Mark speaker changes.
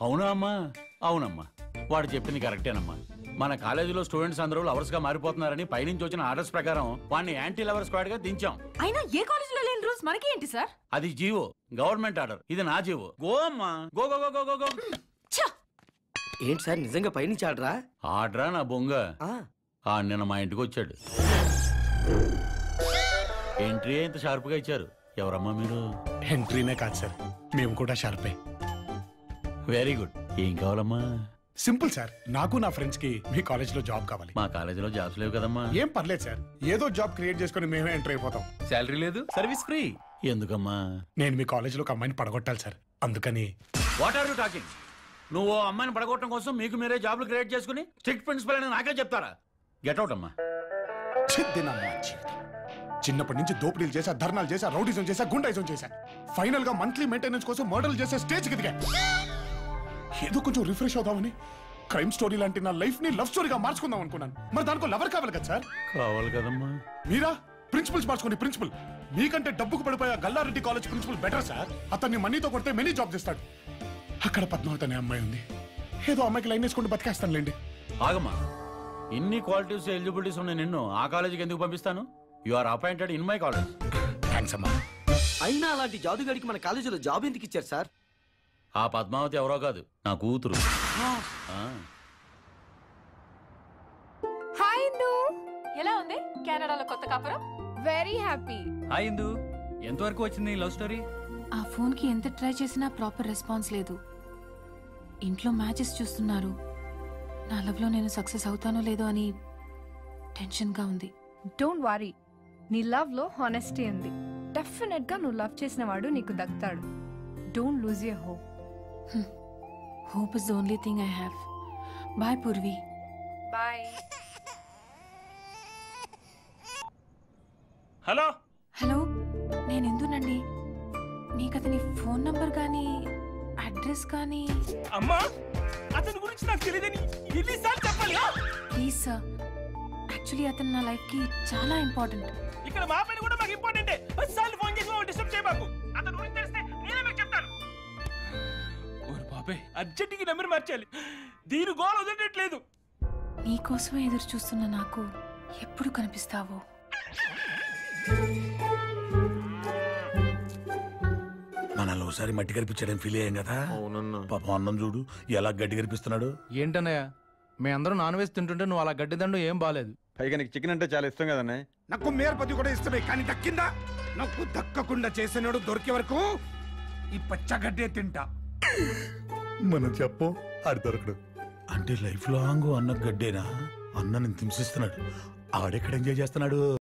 Speaker 1: అవునా అమ్మా అవునమ్మా వాడు చెప్పింది కరెక్టేనమ్మా మన కాలేజీలో స్టూడెంట్స్ అందరూ లవర్స్ గా మారిపోతున్నారని పైనుంచి వచ్చిన ఆర్డర్స్ ప్రకారం వాడిని యాంటీ లవర్ స్క్వాడ్ గా దించాం
Speaker 2: అయినా ఏ కాలేజీలో లేని రూల్స్ మనకి ఏంటి సార్
Speaker 1: అది జీవో గవర్నమెంట్ ఆర్డర్ ఇది నా జీవో గో అమ్మా go go go go go go
Speaker 2: ఛ!
Speaker 3: ఏంటి సార్ నిజంగా పైనుంచి ఆడరా
Speaker 1: ఆర్డరా నా బొంగ
Speaker 3: ఆ,
Speaker 1: ఆ నిన్న మా ఇంటికి వచ్చాడు ఎంట్రీ ఇంత షార్ప్ గా ఇచ్చారు ఎవరమ్మా మీరు
Speaker 4: ఎంట్రీనే కాదు సార్ మేము కూడా షార్పే
Speaker 1: వెరీ గుడ్ ఏం కావాలమ్మా
Speaker 4: సింపుల్ సార్ నాకు నా ఫ్రెండ్స్ కి మీ కాలేజ్ లో జాబ్ కావాలి
Speaker 1: మా కాలేజీలో జాబ్స్ లేవు కదమ్మా
Speaker 4: ఏం పర్లేదు సార్ ఏదో జాబ్ క్రియేట్ చేసుకుని మేమే ఎంటర్ అయిపోతాం
Speaker 5: శాలరీ లేదు సర్వీస్ ఫ్రీ
Speaker 1: ఎందుకమ్మా
Speaker 4: నేను మీ కాలేజ్ లో ఒక అమ్మాయిని పడగొట్టాలి సార్ అందుకని
Speaker 1: వాట్ ఆర్ యూ టాకింగ్ నువ్వు ఓ అమ్మాయిని పడగొట్టడం కోసం మీకు మీరే జాబ్లు క్రియేట్ చేసుకుని స్ట్రిక్ట్ ప్రిన్సిపల్ అని నాకే చెప్తారా గెట్ అవుట్ అమ్మా
Speaker 4: చిద్దినమ్మా జీవితం చిన్నప్పటి నుంచి దోపిడీలు చేశా ధర్నాలు చేశా రౌడీజం చేశా గుండాయిజం చేశా ఫైనల్ గా మంత్లీ మెయింటెనెన్స్ కోసం మోడల్ చేసే స్టేజ్ కి దిగా ఏదో కొంచెం రిఫ్రెష్ అవుదామని క్రైమ్ స్టోరీ లాంటి నా లైఫ్ ని లవ్ స్టోరీగా మార్చుకుందాం అనుకున్నాను మరి దానికో లవర్ కావాలి కదా సార్
Speaker 1: కావాలి కదమ్మా
Speaker 4: మీరా ప్రిన్సిపల్స్ మార్చుకోండి ప్రిన్సిపల్ మీకంటే డబ్బుకు పడిపోయే Galla Reddy college principal better sir అతన్ని మనీతో కొడితే మెనీ జాబ్ చేస్తాడు అక్కడ పద్మావతి అనే అమ్మాయి ఉంది ఏదో అమ్మాయికి లైన్ వేసుకుంటూ బతికేస్తానులేండి
Speaker 1: ఆగమ్మా ఇన్ని క్వాలిటీస్ ఎలిజిబిలిటీస్ ఉన్న నిన్ను ఆ కాలేజీకి ఎందుకు పంపిస్తాను you are appointed in my college
Speaker 4: thanks అమ్మా
Speaker 3: అయినా అలాంటి జాదుగాడికి మన కాలేజీలో జాబ్ ఎందుకు ఇచ్చారు సార్
Speaker 1: ఆ పద్మావతి ఎవరో కాదు నా కూతురు ఆ.
Speaker 6: హాయ్ ఇందు
Speaker 2: ఎలా ఉంది కెనడాలో కొత్త కాపురం
Speaker 6: వెరీ హ్యాపీ
Speaker 5: హాయ్ ఇందు ఎంతవరకు వచ్చింది లవ్ స్టోరీ
Speaker 7: ఆ ఫోన్కి ఎంత ట్రై చేసినా ప్రాపర్ రెస్పాన్స్ లేదు ఇంట్లో మ్యాచెస్ చూస్తున్నారు నా లవ్లో నేను సక్సెస్ అవుతానో లేదో అని టెన్షన్గా ఉంది
Speaker 6: డోంట్ వారీ నీ లవ్ లో హానెస్టీ ఉంది డెఫినెట్ గా నువ్వు లవ్ చేసిన వాడు నీకు దక్కుతాడు don't lose your hope
Speaker 7: hope is the only thing I have boy Purvi
Speaker 6: boy
Speaker 5: hello
Speaker 7: hello నేను ఎందునండి నీకు అతని ఫోన్ నంబర్ కానీ అడ్రస్ కానీ
Speaker 5: అమ్మా అతని గురించి నాకు తెలియదని ఎన్నిసార్లు చెప్పాలి ఆ?
Speaker 7: ప్లీజ్ సార్ యాక్చువల్లీ అతను నా లైఫ్కి చాలా ఇంపార్టెంట్
Speaker 5: ఇక్కడ మా పైన కూడా మాకు ఇంపార్టెంటే పదిసార్లు ఫోన్ చేసి మమ్మల్ని డిస్టర్బ్ చేయబాకు అతని గురించి తెలిస్తే నేనే మీకు చెప్తాను ఓరు బాబాయ్ అర్జెంట్కి నెంబర్ మార్చాలి దీని గోల్ వదిలేట్లేదు
Speaker 7: నీకోసమే ఎదురు చూస్తున్న నాకు ఎప్పుడు కనిపిస్తావో
Speaker 1: మనల్ని ఒకసారి మట్టి కనిపించాడని ఫీల్ అయ్యాం కదా పాపం అన్నం చూడు ఎలా గడ్డి కనిపిస్తున్నాడు
Speaker 8: ఏంటన్నయ్య మేమందరం నాన్ వెజ్ తింటుంటే నువ్వు అలా గడ్డిదండు ఏం బాలేదు
Speaker 9: పైగా నీకు చికెన్ అంటే చాలా ఇష్టం కదనే
Speaker 4: నాకు మేరపతి కూడా ఇష్టమే కానీ దక్కిందా నాకు దక్కకుండా చేసినాడు దొరికే వరకు ఈ పచ్చగడ్డే తింటా మనం చెప్పం ఆడి దొరకడు
Speaker 1: అంటే లైఫ్ లాంగ్ అన్న గడ్డేనా అన్నని హింసిస్తున్నాడు ఆడెక్కడ ఎంజాయ్ చేస్తున్నాడు